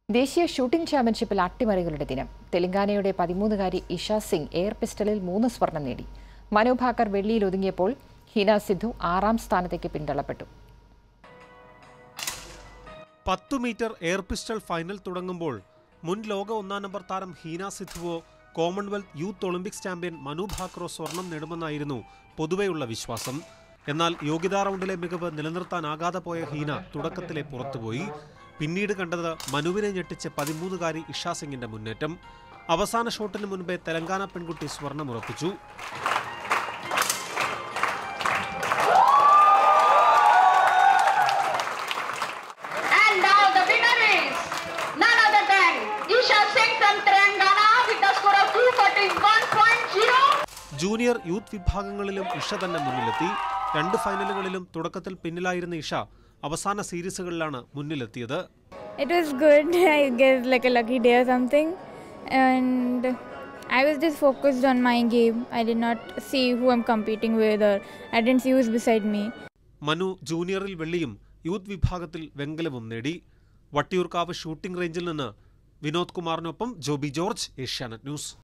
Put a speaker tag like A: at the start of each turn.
A: ദേശീയ ഷൂട്ടിംഗ് ചാമ്പ്യൻഷിപ്പിൽ അട്ടിമറികളുടെ ദിനം തെലങ്കാനയുടെ പതിമൂന്നുകാരി ഇഷ സിംഗ് എയർ പിസ്റ്റളിൽ മൂന്ന് സ്വർണം നേടി മനു ഭാക്കർ വെള്ളിയിൽ ഒതുങ്ങിയപ്പോൾ ഹീന സിദ്ധു ആറാം സ്ഥാനത്തേക്ക് പിന്തള്ളപ്പെട്ടു
B: പത്തു മീറ്റർ എയർ പിസ്റ്റൾ ഫൈനൽ തുടങ്ങുമ്പോൾ മുൻ ലോക ഒന്നാം നമ്പർ താരം ഹീന സിദ്ധുവോ Commonwealth youth Olympics champion Manu ഭാക്രോ സ്വർണം നേടുമെന്നായിരുന്നു പൊതുവെയുള്ള വിശ്വാസം എന്നാൽ യോഗ്യതാ റൗണ്ടിലെ മികവ് നിലനിർത്താനാകാതെ പോയ ഹീന തുടക്കത്തിലെ പുറത്തുപോയി പിന്നീട് കണ്ടത് മനുവിനെ ഞെട്ടിച്ച് പതിമൂന്നുകാരി ഇഷ സിംഗിന്റെ മുന്നേറ്റം അവസാന ഷോട്ടിന് മുൻപേ തെലങ്കാന പെൺകുട്ടി സ്വർണമുറപ്പിച്ചു
C: And now the winner is none other than Isha Singh from Telangana with a score of 241.0.
B: Junior youth വിഭാഗങ്ങളിലും ഇഷ തന്നെ മുന്നിലെത്തി രണ്ട് ഫൈനലുകളിലും തുടക്കത്തിൽ പിന്നിലായിരുന്ന ഇഷ അവസാന സീരീസുകളിലാണ് മുന്നിലെത്തിയത്
D: It was good, I guess, like a lucky day or something. And I was just focused on my game. I did not see who I'm competing with, or I didn't see who's beside me.
B: Manu ജൂനിയറിൽ വെള്ളിയും youth വിഭാഗത്തിൽ വെങ്കലവും നേടി Vattiyoorkavu shooting റേഞ്ചിൽ നിന്ന് വിനോദ് കുമാറിനൊപ്പം Joby George Asianet news